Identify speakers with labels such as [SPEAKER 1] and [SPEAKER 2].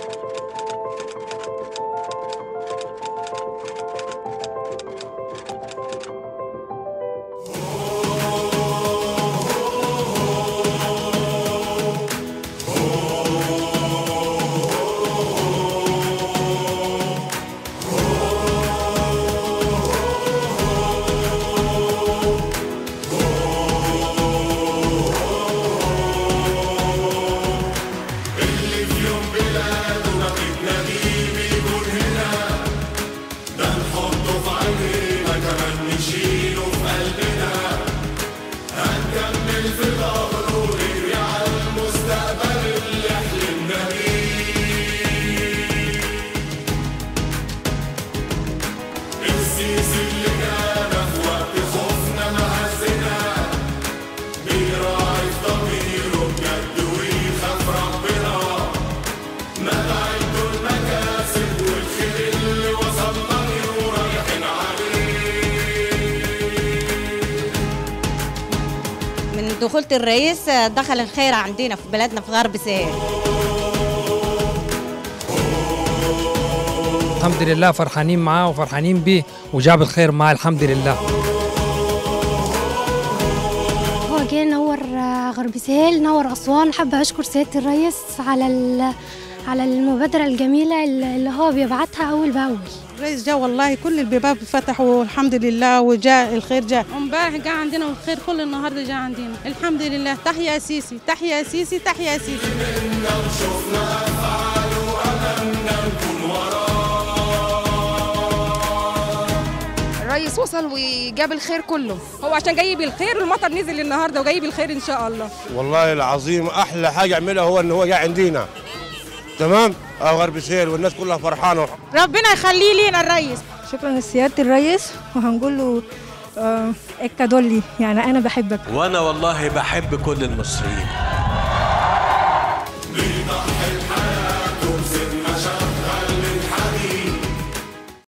[SPEAKER 1] من دخولة الرئيس دخل الخير عندنا في بلدنا في غرب سهل
[SPEAKER 2] الحمد لله فرحانين معاه وفرحانين بيه وجاب الخير معاه الحمد لله
[SPEAKER 3] هو جه نور آه، غرب سهيل نور أسوان حابة أشكر سيادة الرئيس على ال- على المبادرة الجميلة اللي هو بيبعتها أول بأول
[SPEAKER 4] الرئيس جاء والله كل البيبان فتحوا والحمد لله وجاء الخير جاء امبارح جاء عندنا والخير كل النهارده جاء عندنا الحمد لله تحيا يا سيسي تحيا يا سيسي تحيا يا سيسي
[SPEAKER 5] الرئيس وصل وجاب الخير كله
[SPEAKER 6] هو عشان جاي بالخير والمطر نزل النهارده وجاي بالخير ان شاء الله
[SPEAKER 7] والله العظيم احلى حاجه عملها هو ان هو جاي عندنا تمام اه غرب سهيل والناس كلها فرحانه
[SPEAKER 4] ربنا يخليه لينا الرئيس
[SPEAKER 8] شكرا لسيادة الرئيس وهنقول له آه، الكادولي يعني أنا بحبك
[SPEAKER 9] وانا والله بحب كل المصريين